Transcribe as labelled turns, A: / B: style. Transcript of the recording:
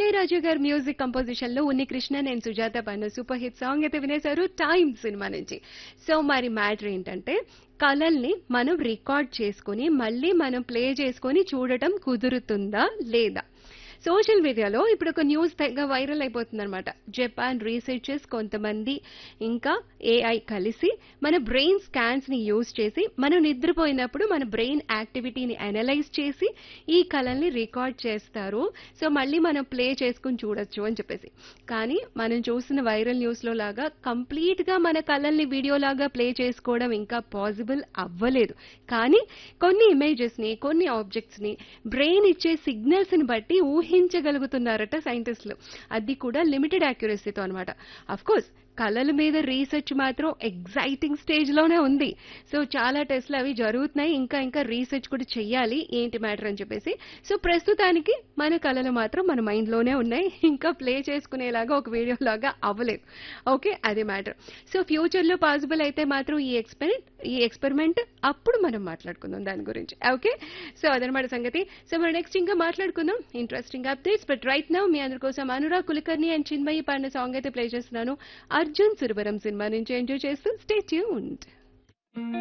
A: ఇళయరాజు గారి music composition లో ఉన్ని కృష్ణ నేను సుజాత పన్ను సూపర్ హిట్ సాంగ్ అయితే వినేశారు టైమ్ సినిమా నుంచి సో మరి మ్యాటర్ ఏంటంటే కళల్ని మనం రికార్డ్ చేసుకుని మళ్ళీ మనం ప్లే చేసుకొని చూడటం కుదురుతుందా లేదా సోషల్ మీడియాలో ఇప్పుడు ఒక న్యూస్ తెగ వైరల్ అయిపోతుంది అనమాట జపాన్ రీసెర్చర్స్ కొంతమంది ఇంకా ఏఐ కలిసి మన బ్రెయిన్ స్కాన్స్ ని యూజ్ చేసి మనం నిద్రపోయినప్పుడు మన బ్రెయిన్ యాక్టివిటీని అనలైజ్ చేసి ఈ కళల్ని రికార్డ్ చేస్తారు సో మళ్ళీ మనం ప్లే చేసుకుని చూడొచ్చు అని చెప్పేసి కానీ మనం చూసిన వైరల్ న్యూస్ లో లాగా కంప్లీట్ గా మన కళల్ని వీడియో లాగా ప్లే చేసుకోవడం ఇంకా పాసిబుల్ అవ్వలేదు కానీ కొన్ని ఇమేజెస్ ని కొన్ని ఆబ్జెక్ట్స్ ని బ్రెయిన్ ఇచ్చే సిగ్నల్స్ ని బట్టి ఊహించగలుగుతున్నారట సైంటిస్టులు అది కూడా లిమిటెడ్ యాక్యురసీతో అనమాట అఫ్ కోర్స్ కళల మీద రీసెర్చ్ మాత్రం ఎగ్జైటింగ్ స్టేజ్ లోనే ఉంది సో చాలా టెస్ట్లు అవి జరుగుతున్నాయి ఇంకా ఇంకా రీసెర్చ్ కూడా చెయ్యాలి ఏంటి మ్యాటర్ అని చెప్పేసి సో ప్రస్తుతానికి మన కళలు మాత్రం మన మైండ్ లోనే ఉన్నాయి ఇంకా ప్లే చేసుకునేలాగా ఒక వీడియో లాగా అవ్వలేదు ఓకే అది మ్యాటర్ సో ఫ్యూచర్ లో పాసిబుల్ అయితే మాత్రం ఈ ఎక్స్పెరిమెంట్ ఈ ఎక్స్పెరిమెంట్ అప్పుడు మనం మాట్లాడుకుందాం దాని గురించి ఓకే సో అదనమాట సంగతి సో మనం నెక్స్ట్ ఇంకా మాట్లాడుకుందాం interesting updates but right now మీ అందరి కోసం అనురాగ్ కులకర్ణి అండ్ చిన్మయి పాడిన సాంగ్ అయితే ప్లే చేస్తున్నాను అర్జున్ సురవరం సినిమా నుంచి ఎంజాయ్ చేస్తూ స్టే ట్యూన్డ్